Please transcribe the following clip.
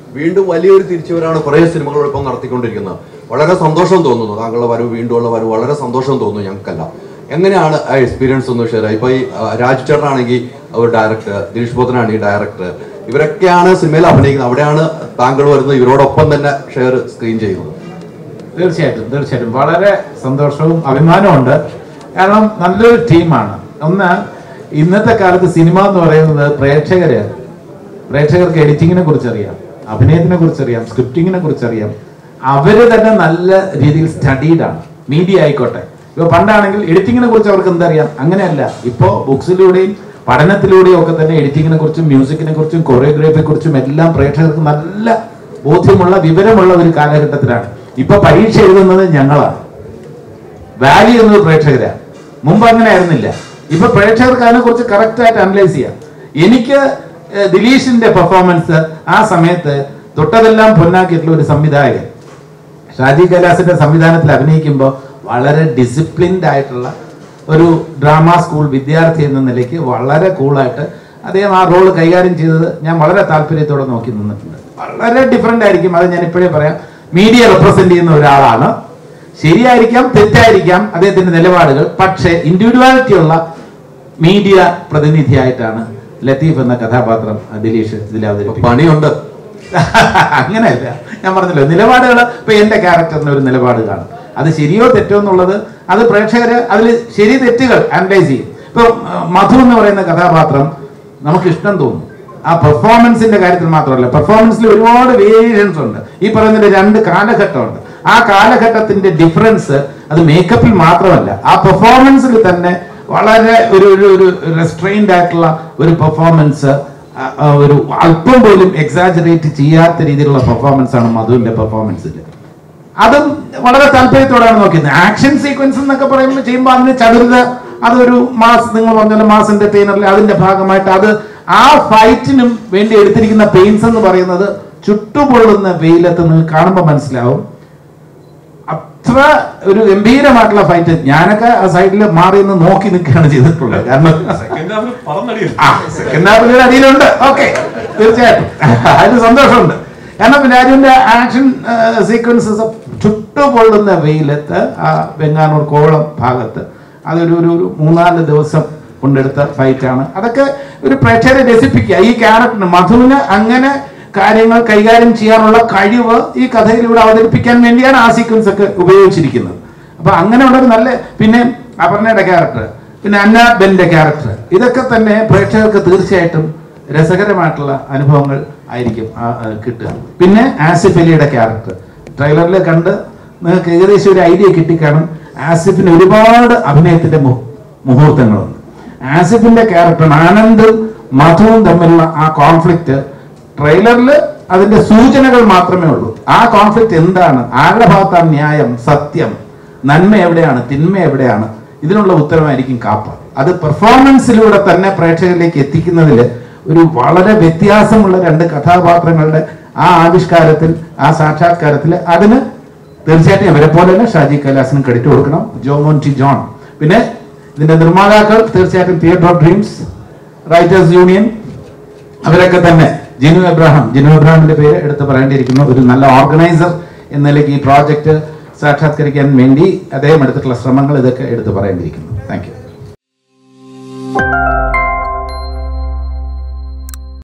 വീണ്ടും വലിയൊരു തിരിച്ചുവരാണ് കുറേ സിനിമകളോടൊപ്പം നടത്തിക്കൊണ്ടിരിക്കുന്നത് വളരെ സന്തോഷം തോന്നുന്നു താങ്കളുടെ വരവ് വീണ്ടുമുള്ള വരവ് വളരെ സന്തോഷം തോന്നുന്നു ഞങ്ങൾക്കെല്ലാം എങ്ങനെയാണ് ആ എക്സ്പീരിയൻസ് ഒന്ന് ഷെയർ ഇപ്പൊ ഈ ആ, രാജ് ചേട്ടനാണെങ്കിൽ ഒരു ഡയറക്ടർ ദിനേഷ് പോത്തനാണെങ്കിൽ ഡയറക്ടർ ഇവരൊക്കെയാണ് സിനിമയിൽ അഭിനയിക്കുന്നത് അവിടെയാണ് താങ്കൾ വരുന്നത് ഇവരോടൊപ്പം തന്നെ ഷെയർ സ്ക്രീൻ ചെയ്യുന്നത് തീർച്ചയായിട്ടും തീർച്ചയായിട്ടും വളരെ സന്തോഷവും അഭിമാനമുണ്ട് കാരണം നല്ലൊരു ടീമാണ് ഒന്ന് ഇന്നത്തെ കാലത്ത് സിനിമ എന്ന് പറയുന്നത് പ്രേക്ഷകര് പ്രേക്ഷകർക്ക് എഡിറ്റിങ്ങിനെ കുറിച്ച് അറിയാം അഭിനയത്തിനെ കുറിച്ച് അറിയാം സ്ക്രിപ്റ്റിങ്ങിനെ കുറിച്ച് അറിയാം അവര് തന്നെ നല്ല രീതിയിൽ സ്റ്റഡീഡ് ആണ് മീഡിയ ആയിക്കോട്ടെ ഇപ്പൊ പണ്ടാണെങ്കിൽ എഡിറ്റിങ്ങിനെ കുറിച്ച് അവർക്ക് എന്തറിയാം അങ്ങനെയല്ല ഇപ്പോ ബുക്സിലൂടെയും പഠനത്തിലൂടെയും ഒക്കെ തന്നെ എഡിറ്റിങ്ങിനെ കുറിച്ചും മ്യൂസിക്കിനെ കുറിച്ചും കൊറിയോഗ്രാഫിയെ കുറിച്ചും എല്ലാം പ്രേക്ഷകർക്ക് നല്ല ബോധ്യമുള്ള വിവരമുള്ള ഒരു കാലഘട്ടത്തിലാണ് ഇപ്പൊ പരീക്ഷ എഴുതുന്നത് ഞങ്ങളാണ് വാല്യൂ എന്നത് പ്രേക്ഷകരാണ് മുമ്പ് അങ്ങനെ ആയിരുന്നില്ല ഇപ്പൊ പ്രേക്ഷകർക്ക് അതിനെ കുറിച്ച് കറക്റ്റ് ആയിട്ട് അനലൈസ് ചെയ്യാം എനിക്ക് ഏഹ്, ദിലീഷിന്റെ പെർഫോമൻസ് ആ സമയത്ത് തൊട്ടതെല്ലാം പൊന്നാക്കിയിട്ടുള്ള ഒരു സംവിധായകൻ ഷാജി കൈലാസിന്റെ സംവിധാനത്തിൽ അഭിനയിക്കുമ്പോൾ വളരെ ഡിസിപ്ലിൻഡ് ആയിട്ടുള്ള ഒരു ഡ്രാമ സ്കൂൾ വിദ്യാർത്ഥി എന്ന നിലയ്ക്ക് വളരെ കൂളായിട്ട് അദ്ദേഹം ആ റോൾ കൈകാര്യം ചെയ്തത് ഞാൻ വളരെ താല്പര്യത്തോടെ നോക്കി നിന്നിട്ടുണ്ട് വളരെ ഡിഫറെന്റ് ആയിരിക്കും അത് ഞാൻ ഇപ്പോഴേ പറയാം മീഡിയ റെപ്രസെന്റ് ചെയ്യുന്ന ഒരാളാണ് ശരിയായിരിക്കാം തെറ്റായിരിക്കാം അദ്ദേഹത്തിന്റെ നിലപാടുകൾ പക്ഷേ ഇൻഡിവിജ്വാലിറ്റി ഉള്ള മീഡിയ പ്രതിനിധിയായിട്ടാണ് ലത്തീഫ് എന്ന കഥാപാത്രം ദിലീഷ് ഇതിൽ അവതരിപ്പിക്കുന്നത് പണിയുണ്ട് അങ്ങനെയല്ല ഞാൻ പറഞ്ഞല്ലോ നിലപാടുകൾ ഇപ്പൊ എന്റെ ക്യാരക്ടറിന് ഒരു നിലപാട് കാണും അത് ശരിയോ തെറ്റോ എന്നുള്ളത് അത് പ്രേക്ഷകര് അതിൽ ശരി തെറ്റുകൾ അനലൈസ് ചെയ്യും ഇപ്പൊ ആ, മധു എന്ന് പറയുന്ന കഥാപാത്രം നമുക്ക് ഇഷ്ടം തോന്നും ആ പെർഫോമൻസിന്റെ കാര്യത്തിൽ മാത്രമല്ല പെർഫോമൻസിൽ ഒരുപാട് വേരിയേഷൻസ് ഉണ്ട് ഈ പറയുന്നതിന്റെ രണ്ട് കാലഘട്ടമുണ്ട് ആ കാലഘട്ടത്തിന്റെ ഡിഫറൻസ് അത് മേക്കപ്പിൽ മാത്രമല്ല ആ പെർഫോമൻസിൽ തന്നെ വളരെ ഒരു ഒരു ഒരു റെസ്ട്രെയിൻഡ് ആയിട്ടുള്ള ഒരു പെർഫോമൻസ് ആ- ആ ഒരു അല്പം പോലും എക്സാജറേറ്റ് ചെയ്യാത്ത രീതിയിലുള്ള പെർഫോമൻസ് ആണ് മധുവിന്റെ പെർഫോമൻസിൽ അതും വളരെ താല്പര്യത്തോടെയാണ് നോക്കിയത് ആക്ഷൻ സീക്വൻസ് എന്നൊക്കെ പറയുമ്പോൾ ചെയ്യുമ്പോൾ അതിന് ചടുലത അതൊരു മാസ് നിങ്ങൾ പറഞ്ഞ മാസ് എന്റർടൈനറിൽ അതിന്റെ ഭാഗമായിട്ട് അത് ആ ഫൈറ്റിനും വേണ്ടി എടുത്തിരിക്കുന്ന പെയിൻസ് എന്ന് പറയുന്നത് ചുട്ടുപൊള്ളുന്ന വെയിലത്ത് നിങ്ങൾക്ക് കാണുമ്പോൾ മനസ്സിലാവും അത്ര ഒരു ഗംഭീരമായിട്ടുള്ള ഫൈറ്റ് ഞാനൊക്കെ ആ സൈഡിൽ മാറി നിന്ന് നോക്കി നിൽക്കുകയാണ് ചെയ്തിട്ടുള്ളത് കാരണം സെക്കൻഡ് ഹാഫിൽ പറന്നടിയാണ് ആ സെക്കൻഡ് ഹാഫിൽ അടിയിലുണ്ട് ഓക്കെ തീർച്ചയായിട്ടും അതിന് സന്തോഷമുണ്ട് കാരണം രാജുവിന്റെ ആക്ഷൻ സീക്വൻസസ് ചുട്ടുപൊള്ളുന്ന വെയിലത്ത് ആ വെങ്ങാനൂർ കോവളം ഭാഗത്ത് അതൊരു ഒരു ഒരു മൂന്നാല് ദിവസം കൊണ്ടെടുത്ത ഫൈറ്റാണ് അതൊക്കെ ഒരു പ്രേക്ഷകരെ രസിപ്പിക്കുക ഈ ക്യാരക്ടറിന് മധുവിന് അങ്ങനെ കാര്യങ്ങൾ കൈകാര്യം ചെയ്യാനുള്ള കഴിവ് ഈ കഥയിലൂടെ അവതരിപ്പിക്കാൻ വേണ്ടിയാണ് ആ സീക്വൻസ് ഒക്കെ ഉപയോഗിച്ചിരിക്കുന്നത് അപ്പൊ അങ്ങനെയുള്ള ഒരു നല്ല പിന്നെ അപർണയുടെ ക്യാരക്ടർ പിന്നെ അന്ന ബെന്റെ ക്യാരക്ടർ ഇതൊക്കെ തന്നെ പ്രേക്ഷകർക്ക് തീർച്ചയായിട്ടും രസകരമായിട്ടുള്ള അനുഭവങ്ങൾ ആയിരിക്കും ആ, ആ, കിട്ടുക പിന്നെ ആസിഫ് അലിയുടെ ക്യാരക്ടർ ട്രെയിലറിൽ കണ്ട് നിങ്ങൾക്ക് ഏകദേശം ഒരു ഐഡിയ കിട്ടിക്കാണും ആസിഫിന് ഒരുപാട് അഭിനയത്തിന്റെ മു- മുഹൂർത്തങ്ങളുണ്ട് ആസിഫിന്റെ ക്യാരക്ടർ ആനന്ദും മധുവും തമ്മിലുള്ള ആ കോൺഫ്ലിക്റ്റ് ട്രെയിലറിൽ അതിന്റെ സൂചനകൾ മാത്രമേ ഉള്ളൂ ആ കോൺഫ്ലിക്റ്റ് എന്താണ് ആരുടെ ഭാഗത്താണ് ന്യായം സത്യം നന്മ എവിടെയാണ് തിന്മ എവിടെയാണ് ഇതിനുള്ള ഉത്തരമായിരിക്കും കാപ്പ അത് പെർഫോമൻസിലൂടെ തന്നെ പ്രേക്ഷകരിലേക്ക് എത്തിക്കുന്നതിൽ ഒരു വളരെ വ്യത്യാസമുള്ള രണ്ട് കഥാപാത്രങ്ങളുടെ ആ ആവിഷ്കാരത്തിൽ ആ സാക്ഷാത്കാരത്തിൽ അതിന് തീർച്ചയായിട്ടും ഇവരെ പോലെ തന്നെ ഷാജി കൈലാസിനും ക്രെഡിറ്റ് കൊടുക്കണം ജോമോൻ ടി ജോൺ പിന്നെ ഇതിന്റെ നിർമ്മാതാക്കൾ തീർച്ചയായിട്ടും theatre of dreams writers union അവരൊക്കെ തന്നെ ജിനു എബ്രാഹാം ജിനു എബ്രാഹിമിന്റെ പേര് എടുത്ത് പറയേണ്ടിയിരിക്കുന്നു ഒരു നല്ല ഓർഗനൈസർ എന്ന നിലയ്ക്ക് ഈ പ്രോജക്റ്റ് സാക്ഷാത്കരിക്കാൻ വേണ്ടി അദ്ദേഹം എടുത്തിട്ടുള്ള ശ്രമങ്ങൾ ഇതൊക്കെ എടുത്ത് പറയേണ്ടിയിരിക്കുന്നു താങ്ക് യു